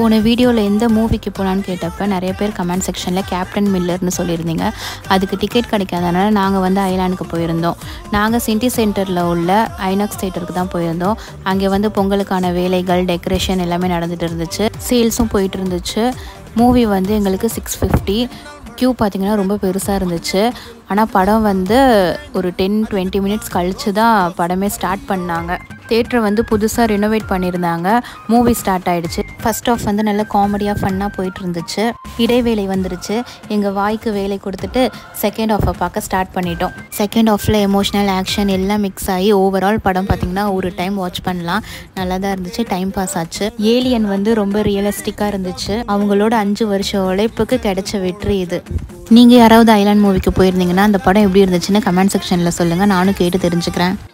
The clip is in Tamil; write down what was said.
போன வீடியோவில் எந்த மூவிக்கு போகலான்னு கேட்டப்ப நிறைய பேர் கமெண்ட் செக்ஷனில் கேப்டன் மில்லர்னு சொல்லியிருந்தீங்க அதுக்கு டிக்கெட் கிடைக்காதனால நாங்கள் வந்து ஐலாண்டுக்கு போயிருந்தோம் நாங்கள் சிட்டி சென்டரில் உள்ள ஐநாக்ஸ் தேட்டருக்கு தான் போயிருந்தோம் அங்கே வந்து பொங்கலுக்கான வேலைகள் டெக்கரேஷன் எல்லாமே நடந்துட்டு இருந்துச்சு சேல்ஸும் போயிட்டு இருந்துச்சு மூவி வந்து எங்களுக்கு சிக்ஸ் ஃபிஃப்டி க்யூ பார்த்திங்கன்னா ரொம்ப பெருசாக இருந்துச்சு ஆனால் படம் வந்து ஒரு டென் டுவெண்ட்டி மினிட்ஸ் கழித்து தான் படமே ஸ்டார்ட் பண்ணாங்க தேட்டரை வந்து புதுசாக ரினோவேட் பண்ணியிருந்தாங்க மூவி ஸ்டார்ட் ஆகிடுச்சு ஃபர்ஸ்ட் ஆஃப் வந்து நல்ல காமெடியாக ஃபன்னாக போயிட்டு இருந்துச்சு இடைவேளை வந்துருச்சு எங்கள் வாய்க்கு வேலை கொடுத்துட்டு செகண்ட் ஆஃபை பார்க்க ஸ்டார்ட் பண்ணிட்டோம் செகண்ட் ஆஃபில் எமோஷ்னல் ஆக்ஷன் எல்லாம் மிக்ஸ் ஆகி ஓவரால் படம் பார்த்திங்கன்னா ஒரு டைம் வாட்ச் பண்ணலாம் நல்லா தான் இருந்துச்சு டைம் பாஸ் ஆச்சு ஏலியன் வந்து ரொம்ப ரியலிஸ்டிக்காக இருந்துச்சு அவங்களோட அஞ்சு வருஷம் உழைப்புக்கு கிடைச்ச வெற்றி இது நீங்கள் யாராவது ஐலாண்ட் மூவிக்கு போயிருந்தீங்கன்னா அந்த படம் எப்படி இருந்துச்சுன்னு கமெண்ட் செக்ஷனில் சொல்லுங்கள் நானும் கேட்டு தெரிஞ்சுக்கிறேன்